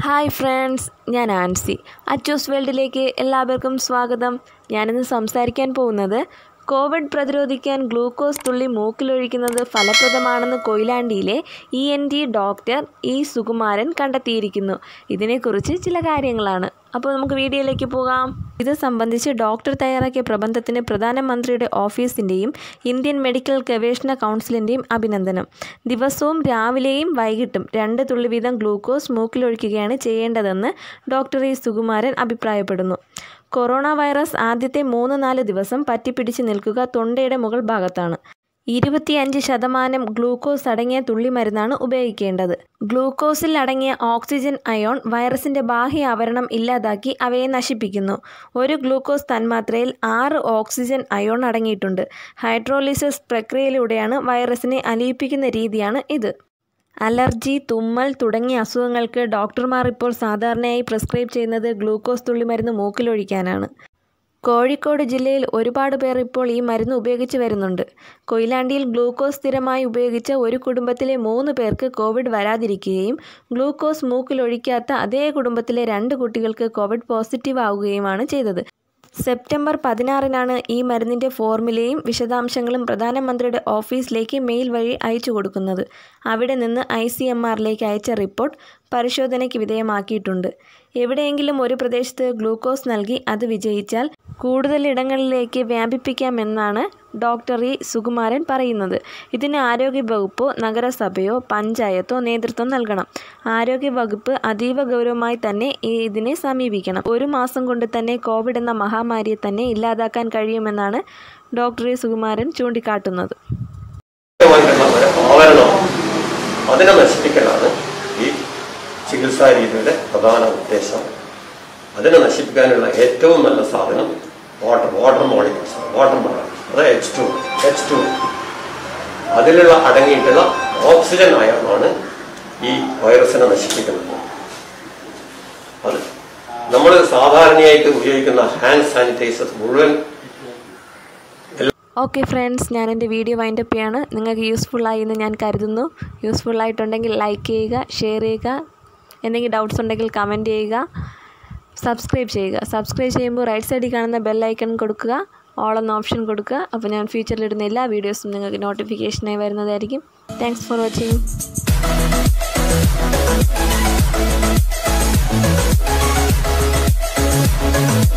hi friends ഞാൻ ആൻസി അച്ചൂസ് വേൾഡിലേക്ക് എല്ലാവർക്കും സ്വാഗതം ഞാനിന്ന് സംസാരിക്കാൻ പോകുന്നത് കോവിഡ് പ്രതിരോധിക്കാൻ ഗ്ലൂക്കോസ് തുള്ളി മൂക്കിലൊഴിക്കുന്നത് ഫലപ്രദമാണെന്ന് കൊയിലാണ്ടിയിലെ E N T doctor E Sukumaran കണ്ടെത്തിയിരിക്കുന്നു ഇതിനെക്കുറിച്ച് ചില കാര്യങ്ങളാണ് അപ്പോൾ നമുക്ക് വീഡിയോയിലേക്ക് പോകാം ഇത് സംബന്ധിച്ച് ഡോക്ടർ തയ്യാറാക്കിയ പ്രബന്ധത്തിന് പ്രധാനമന്ത്രിയുടെ ഓഫീസിൻ്റെയും ഇന്ത്യൻ മെഡിക്കൽ ഗവേഷണ കൗൺസിലിൻ്റെയും അഭിനന്ദനം ദിവസവും രാവിലെയും വൈകിട്ടും രണ്ട് തുള്ളി വീതം ഗ്ലൂക്കോസ് മൂക്കിലൊഴിക്കുകയാണ് ചെയ്യേണ്ടതെന്ന് ഡോക്ടർ ഇ സുകുമാരൻ അഭിപ്രായപ്പെടുന്നു കൊറോണ വൈറസ് ആദ്യത്തെ മൂന്ന് നാല് ദിവസം പറ്റിപ്പിടിച്ച് നിൽക്കുക തൊണ്ടയുടെ മുകൾ ഭാഗത്താണ് ഇരുപത്തിയഞ്ച് ശതമാനം ഗ്ലൂക്കോസ് അടങ്ങിയ തുള്ളിമരുന്നാണ് ഉപയോഗിക്കേണ്ടത് ഗ്ലൂക്കോസിൽ അടങ്ങിയ ഓക്സിജൻ അയോൺ വൈറസിന്റെ ബാഹ്യ ആവരണം ഇല്ലാതാക്കി അവയെ നശിപ്പിക്കുന്നു ഒരു ഗ്ലൂക്കോസ് തന്മാത്രയിൽ ആറ് ഓക്സിജൻ അയോൺ അടങ്ങിയിട്ടുണ്ട് ഹൈഡ്രോളിസിസ് പ്രക്രിയയിലൂടെയാണ് വൈറസിനെ അലിയിപ്പിക്കുന്ന രീതിയാണ് ഇത് അലർജി തുമ്മൽ തുടങ്ങിയ അസുഖങ്ങൾക്ക് ഡോക്ടർമാർ ഇപ്പോൾ സാധാരണയായി പ്രിസ്ക്രൈബ് ചെയ്യുന്നത് ഗ്ലൂക്കോസ് തുള്ളിമരുന്ന് മൂക്കിലൊഴിക്കാനാണ് കോഴിക്കോട് ജില്ലയിൽ ഒരുപാട് പേർ ഇപ്പോൾ ഈ മരുന്ന് ഉപയോഗിച്ച് വരുന്നുണ്ട് കൊയിലാണ്ടിയിൽ ഗ്ലൂക്കോസ് സ്ഥിരമായി ഉപയോഗിച്ച ഒരു കുടുംബത്തിലെ മൂന്ന് പേർക്ക് കോവിഡ് വരാതിരിക്കുകയും ഗ്ലൂക്കോസ് മൂക്കിലൊഴിക്കാത്ത അതേ കുടുംബത്തിലെ രണ്ട് കുട്ടികൾക്ക് കോവിഡ് പോസിറ്റീവ് ആവുകയുമാണ് ചെയ്തത് സെപ്റ്റംബർ പതിനാറിനാണ് ഈ മരുന്നിൻ്റെ ഫോർമുലയും വിശദാംശങ്ങളും പ്രധാനമന്ത്രിയുടെ ഓഫീസിലേക്ക് മെയിൽ വഴി അയച്ചു കൊടുക്കുന്നത് അവിടെ നിന്ന് ഐ സി എം ആറിലേക്ക് അയച്ച റിപ്പോർട്ട് പരിശോധനയ്ക്ക് വിധേയമാക്കിയിട്ടുണ്ട് എവിടെയെങ്കിലും ഒരു പ്രദേശത്ത് ഗ്ലൂക്കോസ് നൽകി അത് വിജയിച്ചാൽ കൂടുതൽ ഇടങ്ങളിലേക്ക് വ്യാപിപ്പിക്കാമെന്നാണ് ഡോക്ടർ ഇ സുകുമാരൻ പറയുന്നത് ഇതിന് ആരോഗ്യവകുപ്പോ നഗരസഭയോ പഞ്ചായത്തോ നേതൃത്വം നൽകണം ആരോഗ്യവകുപ്പ് അതീവ ഗൗരവമായി തന്നെ ഇതിനെ സമീപിക്കണം ഒരു മാസം കൊണ്ട് തന്നെ കോവിഡ് എന്ന മഹാമാരിയെ തന്നെ ഇല്ലാതാക്കാൻ കഴിയുമെന്നാണ് ഡോക്ടർ ഇ സുകുമാരൻ ചൂണ്ടിക്കാട്ടുന്നത് ആവരണം അതിനെ നശിപ്പിക്കലാണ് ഈ ചികിത്സാ രീതിയുടെ പ്രധാന ഉദ്ദേശം അതിനെ നശിപ്പിക്കാനുള്ള ഏറ്റവും നല്ല സാധനം water water molecules water molecules അത് എച്ച് ടു എച്ച് ടു അതിലുള്ള അടങ്ങിയിട്ടുള്ള ഓക്സിജൻ അയമാണ് ഈ വൈറസിനെ നശിപ്പിക്കുന്നത് അത് നമ്മൾ സാധാരണയായിട്ട് ഉപയോഗിക്കുന്ന ഹാൻഡ് സാനിറ്റൈസേഴ്സ് മുഴുവൻ ഓക്കെ ഫ്രണ്ട്സ് ഞാൻ എൻ്റെ വീഡിയോ വൈൻഡപ്പ് ചെയ്യാണ് നിങ്ങൾക്ക് യൂസ്ഫുള്ളായി എന്ന് ഞാൻ കരുതുന്നു യൂസ്ഫുൾ ആയിട്ടുണ്ടെങ്കിൽ ലൈക്ക് ചെയ്യുക ഷെയർ ചെയ്യുക എന്തെങ്കിലും ഡൗട്ട്സ് ഉണ്ടെങ്കിൽ കമൻറ്റ് ചെയ്യുക സബ്സ്ക്രൈബ് ചെയ്യുക സബ്സ്ക്രൈബ് ചെയ്യുമ്പോൾ റൈറ്റ് സൈഡിൽ കാണുന്ന ബെല്ലൈക്കൺ കൊടുക്കുക ഓൾ എന്ന ഓപ്ഷൻ കൊടുക്കുക അപ്പോൾ ഞാൻ ഫ്യൂച്ചറിൽ ഇടുന്ന എല്ലാ വീഡിയോസും നിങ്ങൾക്ക് നോട്ടിഫിക്കേഷനായി വരുന്നതായിരിക്കും താങ്ക്സ് ഫോർ വാച്ചിങ്